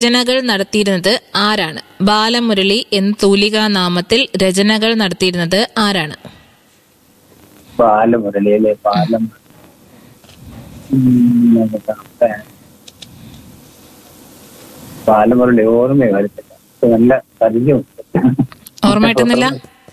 രചനകൾ നടത്തിയിരുന്നത് ആരാണ് ബാലമുരളി എന്ന തൂലികാ നാമത്തിൽ രചനകൾ നടത്തിയിരുന്നത് ആരാണ് ബാലമുരളി അല്ലേ ബാലം ഉം, ഏതാ? ബാലമുരളി ഓർമ്മ വരത്തില്ല ഇത് നല്ല പരിചയം ഓർമ്മ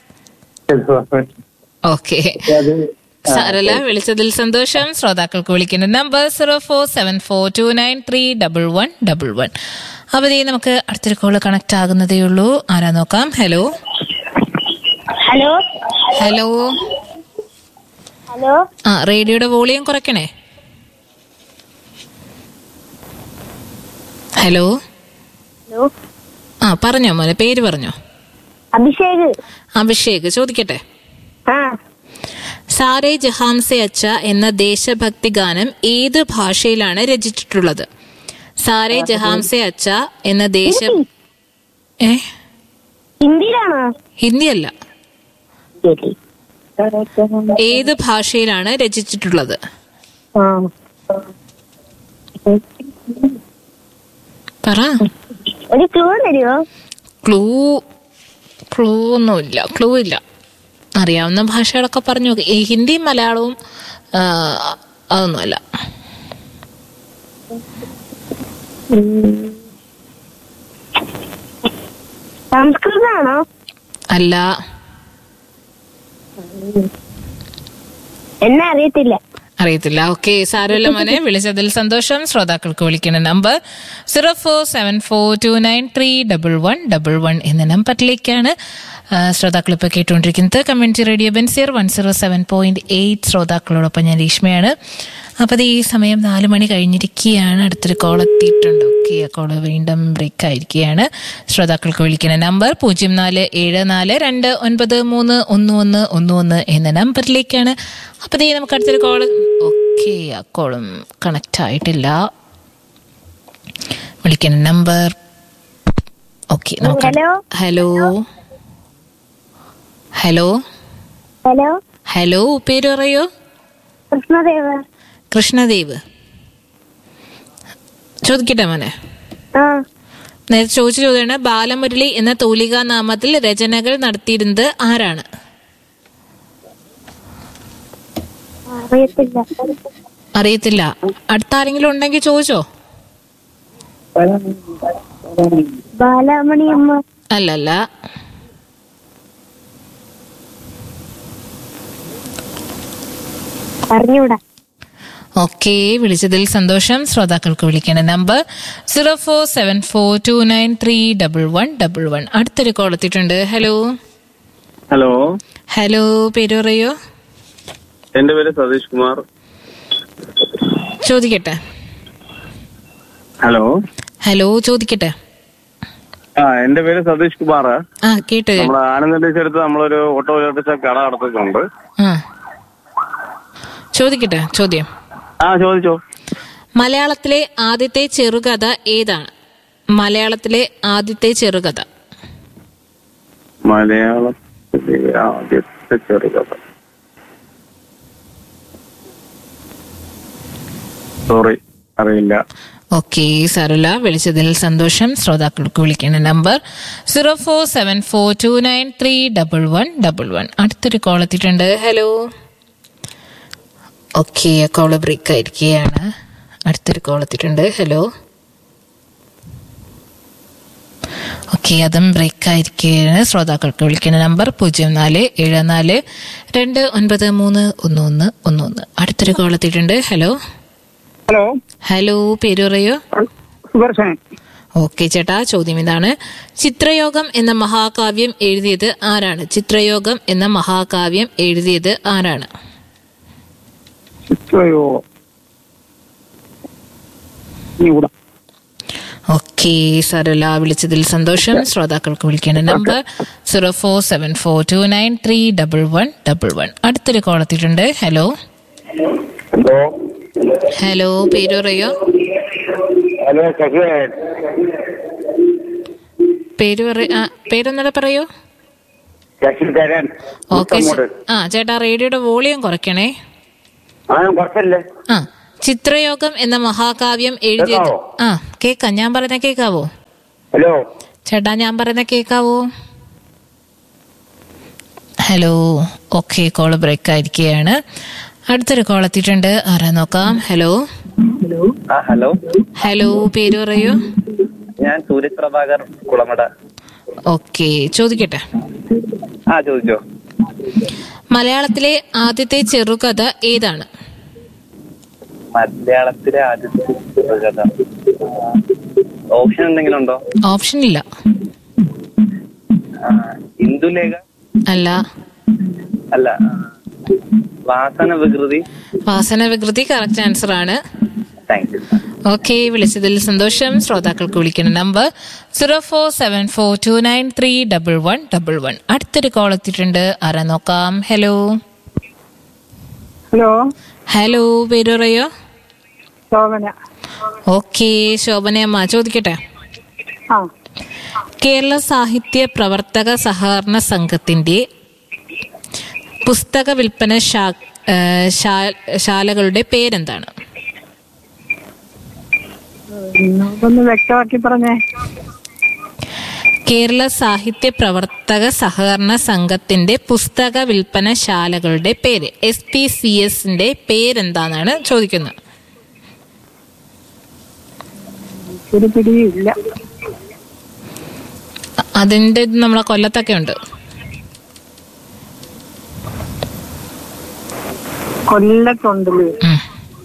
ഓക്കെ അത് സാരല്ല വിളിച്ചതിൽ സന്തോഷം ശ്രോതാക്കൾക്ക് വിളിക്കുന്ന number zero four seven four two nine three double one double one അപ്പൊ ദേ നമുക്ക് അടുത്തൊരു കോള് കണക്ട് ആകുന്നതേ ഉള്ളൂ ആരാ നോക്കാം ഹലോ ഹലോ ഹലോ ഹലോ ആ റേഡിയോയുടെ വോളിയം കുറയ്ക്കണേ ഹലോ ഹലോ ആ പറഞ്ഞോ മോനെ പേര് പറഞ്ഞോ അഭിഷേക് അഭിഷേക് ചോദിക്കട്ടെ ആ സാരേ ജഹാംസെ അച്ച എന്ന ദേശഭക്തി ഗാനം ഏത് ഭാഷയിലാണ് രചിച്ചിട്ടുള്ളത് സാരേ ജഹാംസെ അച്ച എന്ന ദേശ ഏ ഹിന്ദിയിലാണോ ഹിന്ദിയല്ല ഏത് ഭാഷയിലാണ് രചിച്ചിട്ടുള്ളത് ആ പറ ഒരു ക്ലൂ തരുമോ ക്ലൂ ക്ലൂ ഒന്നുമില്ല ക്ലൂ ഇല്ല അറിയാവുന്ന ഭാഷകളൊക്കെ പറഞ്ഞു നോക്ക്. ഈ ഹിന്ദിയും മലയാളവും ആ, അതൊന്നുമല്ല സംസ്കൃതമാണോ അല്ല എന്നെ അറിയത്തില്ല അറിയത്തില്ല ഓക്കെ സാരമില്ല മോനെ വിളിച്ചതിൽ സന്തോഷം ശ്രോതാക്കൾക്ക് വിളിക്കുന്ന number zero four seven four two nine three double one double one എന്ന നമ്പറിലേക്കാണ് ആ, ശ്രോതാക്കൾ ഇപ്പോൾ കേട്ടുകൊണ്ടിരിക്കുന്നത് community radio Benziger one zero seven point eight ശ്രോതാക്കളോടൊപ്പം ഞാൻ രേഷ്മയാണ് അപ്പോൾ ഈ സമയം നാല് മണി കഴിഞ്ഞിരിക്കുകയാണ് അടുത്തൊരു കോൾ എത്തിയിട്ടുണ്ട് ഓക്കെ ആ കോള് വീണ്ടും ബ്രേക്ക് ആയിരിക്കുകയാണ് ശ്രോതാക്കൾക്ക് വിളിക്കുന്ന നമ്പർ പൂജ്യം നാല് ഏഴ് നാല് രണ്ട് ഒൻപത് മൂന്ന് ഒന്ന് ഒന്ന് ഒന്ന് ഒന്ന് എന്ന നമ്പറിലേക്കാണ് അപ്പോൾ ദേ നമുക്ക് അടുത്തൊരു കോള് ഓക്കെ ആ കോളും കണക്റ്റ് ആയിട്ടില്ല വിളിക്കുന്ന നമ്പർ ഓക്കെ നമുക്ക് hello hello hello hello hello പേര് പറയോ കൃഷ്ണദേവ കൃഷ്ണദേവ് ചോദിക്കട്ടെ മോനെ ആ നേരത്തെ ചോദിച്ച ചോദ്യമാണ് ബാലമുരളി എന്ന തൂലികാ നാമത്തിൽ രചനകൾ നടത്തിയിരുന്നത് ആരാണ് അറിയത്തില്ല അറിയത്തില്ല അടുത്ത ആരെങ്കിലും ഉണ്ടെങ്കിൽ ചോദിച്ചോ ബാലാമണി അമ്മ അല്ല അല്ല അറിഞ്ഞൂടാ ഓക്കെ വിളിച്ചതിൽ സന്തോഷം ശ്രോതാക്കൾക്ക് വിളിക്കേണ്ട number zero four seven four two nine three double one double one അടുത്തൊരു കോൾ എത്തിയിട്ടുണ്ട് ഹലോ ഹലോ ഹലോ പേര് പറയോ എന്റെ പേര് സതീഷ് കുമാർ ചോദിക്കട്ടെ ഹലോ ഹലോ ചോദിക്കട്ടെ ആ എന്റെ പേര് സതീഷ് കുമാർ ആ കേട്ട് നമ്മുടെ ആനന്ദന്റെ നമ്മളൊരു ഓട്ടോ ഓട്ടോറിക്ഷ കട നടത്തിയിട്ടുണ്ട് ആ ചോദിക്കട്ടെ ചോദ്യം ആ ചോദിച്ചോ മലയാളത്തിലെ ആദ്യത്തെ ചെറുകഥ ഏതാണ് മലയാളത്തിലെ ആദ്യത്തെ ചെറുകഥ മലയാളത്തിലെ ആദ്യത്തെ ചെറുകഥ സോറി അറിയില്ല ഓക്കെ സാരല്ല വിളിച്ചതിൽ സന്തോഷം ശ്രോതാക്കൾക്ക് വിളിക്കുന്ന number zero four seven four two nine three double one double one അടുത്തൊരു കോൾ എത്തിയിട്ടുണ്ട് ഹലോ ഓക്കെ കോള് ബ്രേക്ക് ആയിരിക്കുകയാണ് അടുത്തൊരു കോൾ എത്തിയിട്ടുണ്ട് ഹലോ ഓക്കെ അതും ബ്രേക്ക് ആയിരിക്കുകയാണ് ശ്രോതാക്കൾക്ക് വിളിക്കുന്ന നമ്പർ പൂജ്യം നാല് ഏഴ് നാല് രണ്ട് ഒൻപത് മൂന്ന് ഒന്ന് ഒന്ന് ഒന്ന് ഒന്ന് അടുത്തൊരു കോൾ എത്തിയിട്ടുണ്ട് ഹലോ ഹലോ ഹലോ പേര് പറയോ സുദർശൻ ഓക്കെ ചേട്ടാ ചോദ്യം ഇതാണ് ചിത്രയോഗം എന്ന മഹാകാവ്യം എഴുതിയത് ആരാണ് ചിത്രയോഗം എന്ന മഹാകാവ്യം എഴുതിയത് ആരാണ് ചിത്രയോ ഇവിടെ ഓക്കെ സാരല്ല വിളിച്ചതിൽ സന്തോഷം ശ്രോതാക്കൾക്ക് വിളിക്കേണ്ട number zero four seven four two nine three double one double one അടുത്തൊരു കോൾ എത്തിയിട്ടുണ്ട് ഹലോ ഹലോ ഹലോ പേര് പറയോ ഹലോ ശശിധരൻ പേര് പറ ആ, പേരൊന്നുകൂടെ പറയോ ശശിധരൻ ഓക്കെ ആ ചേട്ടാ റേഡിയോയുടെ വോളിയം കുറയ്ക്കണേ ആ കുറച്ചല്ലേ ആ ചിത്രയോഗം എന്ന മഹാകാവ്യം എഴുതിയത് കേക്കാവോ? ആ കേക്കാം ഞാൻ പറയുന്ന കേക്കാവോ ഹലോ ചേട്ടാ ഞാൻ പറയുന്ന കേക്കാവോ ഹലോ ഓക്കെ കോള് ബ്രേക്ക് ആയിരിക്കുകയാണ് അടുത്തൊരു കോൾ എത്തിയിട്ടുണ്ട് ആരാ നോക്കാം ഹലോ ആ ഹലോ ഹലോ പേര് പറയൂ ഞാൻ സൂരജ് പ്രഭാകർ കുളമട ഓക്കെ ചോദിക്കട്ടെ ആ ചോദിച്ചോ മലയാളത്തിലെ ആദ്യത്തെ ചെറുകഥ ഏതാണ് മലയാളത്തിലെ ആദ്യത്തെ ചെറുകഥ ഓപ്ഷൻ എന്തെങ്കിലും ഉണ്ടോ ഓപ്ഷൻ ഇല്ല ആ, ഇന്ദുലേഖ അല്ല അല്ല വാസന വികൃതി വാസന വികൃതി കറക്റ്റ് ആൻസർ ആണ് താങ്ക് യു ഓക്കെ വിളിച്ചതിൽ സന്തോഷം ശ്രോതാക്കൾക്ക് വിളിക്കുന്ന number zero four seven four two nine three double one double one അടുത്തൊരു കോൾ എത്തിയിട്ടുണ്ട് ആരാ നോക്കാം ഹലോ ഹലോ ഹലോ പേര് പറയോ ശോഭന ഓക്കെ ശോഭനയമ്മ ചോദിക്കട്ടെ ആ കേരള സാഹിത്യ പ്രവർത്തക സഹകരണ സംഘത്തിന്റെ പുസ്തക വിൽപ്പന ശാ- ഏ, ശാ- ശാലകളുടെ പേരെന്താണ് ഒന്ന് വ്യക്തമാക്കി പറഞ്ഞേ കേരള സാഹിത്യ പ്രവർത്തക സഹകരണ സംഘത്തിന്റെ പുസ്തക വിൽപ്പന ശാലകളുടെ പേര് എസ് പി സി എസിന്റെ പേരെന്താണെന്നാണ് ചോദിക്കുന്നത് ഒരു പിടിയില്ല അതിന്റെ ഇത് നമ്മളെ കൊല്ലത്തൊക്കെ ഉണ്ട് കൊല്ലത്തുണ്ടല്ലേ ഉം.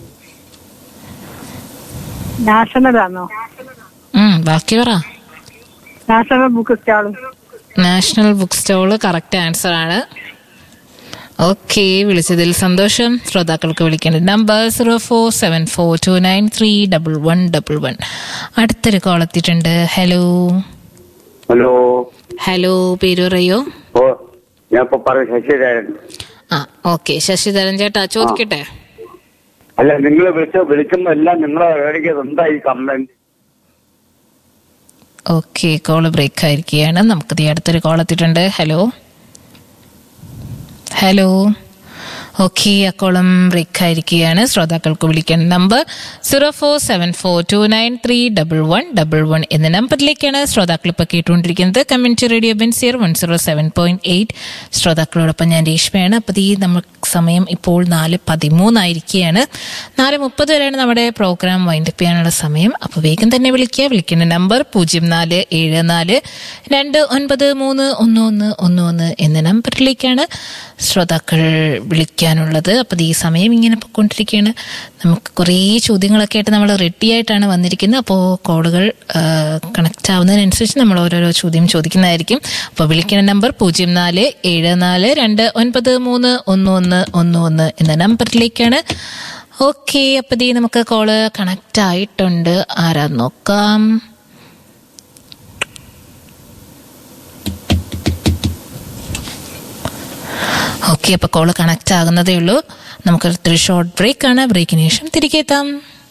നാഷണലാണോ ഉം, ബാക്കി പറ national book stall national book stall correct answer ആണ് ഓക്കെ വിളിച്ചതിൽ സന്തോഷം ശ്രോതാക്കൾക്ക് വിളിക്കേണ്ട number zero four seven four two nine three double one double one അടുത്തൊരു കോൾ എത്തിയിട്ടുണ്ട് ഹലോ ഹലോ ഹലോ പേര് പറയോ ഓ ഞാൻ ഇപ്പൊ പറയും ശശിധരൻ ആ ഓക്കെ ശശിധരൻ ചേട്ടാ ചോദിക്കട്ടെ അല്ല നിങ്ങൾ വിളിച്ച വിളിക്കുമ്പോ എല്ലാം നിങ്ങളെ റേഡിയോ എന്താ ഈ കംപ്ലൈന്റ് ഓക്കെ കോള് ബ്രേക്ക് ആയിരിക്കുകയാണ് നമുക്ക് ദേ അടുത്തൊരു കോൾ എത്തിയിട്ടുണ്ട് ഹലോ ഹലോ ഓക്കെ ആ കോളം ബ്രേക്ക് ആയിരിക്കുകയാണ് ശ്രോതാക്കൾക്ക് വിളിക്കേണ്ട number zero four seven four two nine three double one double one എന്ന നമ്പറിലേക്കാണ് ശ്രോതാക്കൾ ഇപ്പോൾ കേട്ടുകൊണ്ടിരിക്കുന്നത് community radio Benziger one zero seven point eight ശ്രോതാക്കളോടൊപ്പം ഞാൻ രേഷ്മയാണ് അപ്പോൾ ഈ നമുക്ക് സമയം ഇപ്പോൾ നാല് പതിമൂന്നായിരിക്കുകയാണ് നാല് മുപ്പത് വരെയാണ് നമ്മുടെ പ്രോഗ്രാം വൈൻഡപ്പ് ചെയ്യാനുള്ള സമയം അപ്പോൾ വേഗം തന്നെ വിളിക്കുക വിളിക്കേണ്ട നമ്പർ പൂജ്യം നാല് ഏഴ് നാല് രണ്ട് ഒൻപത് മൂന്ന് ഒന്ന് ഒന്ന് ഒന്ന് ഒന്ന് എന്ന നമ്പറിലേക്കാണ് ശ്രോതാക്കൾ വിളിക്കാനുള്ളത് അപ്പോൾ ഈ സമയം ഇങ്ങനെ പൊയ്ക്കൊണ്ടിരിക്കുകയാണ് നമുക്ക് കുറേ ചോദ്യങ്ങളൊക്കെ ആയിട്ട് നമ്മൾ റെഡി ആയിട്ടാണ് വന്നിരിക്കുന്നത് അപ്പോൾ കോളുകൾ കണക്റ്റ് ആവുന്നതിനനുസരിച്ച് നമ്മൾ ഓരോരോ ചോദ്യം ചോദിക്കുന്നതായിരിക്കും അപ്പോൾ വിളിക്കുന്ന നമ്പർ പൂജ്യം നാല് ഏഴ് നാല് രണ്ട് ഒൻപത് മൂന്ന് ഒന്ന് ഒന്ന് ഒന്ന് ഒന്ന് എന്ന നമ്പറിലേക്കാണ് ഓക്കെ അപ്പോൾ ദീ നമുക്ക് കോള് കണക്റ്റ് ആയിട്ടുണ്ട് ആരാ നോക്കാം ഓക്കെ അപ്പോൾ കോള് കണക്റ്റ് ആകുന്നതേ ഉള്ളൂ നമുക്കൊരു ഷോർട്ട് ബ്രേക്ക് ആണ് ബ്രേക്കിന് ശേഷം തിരികെ എത്താം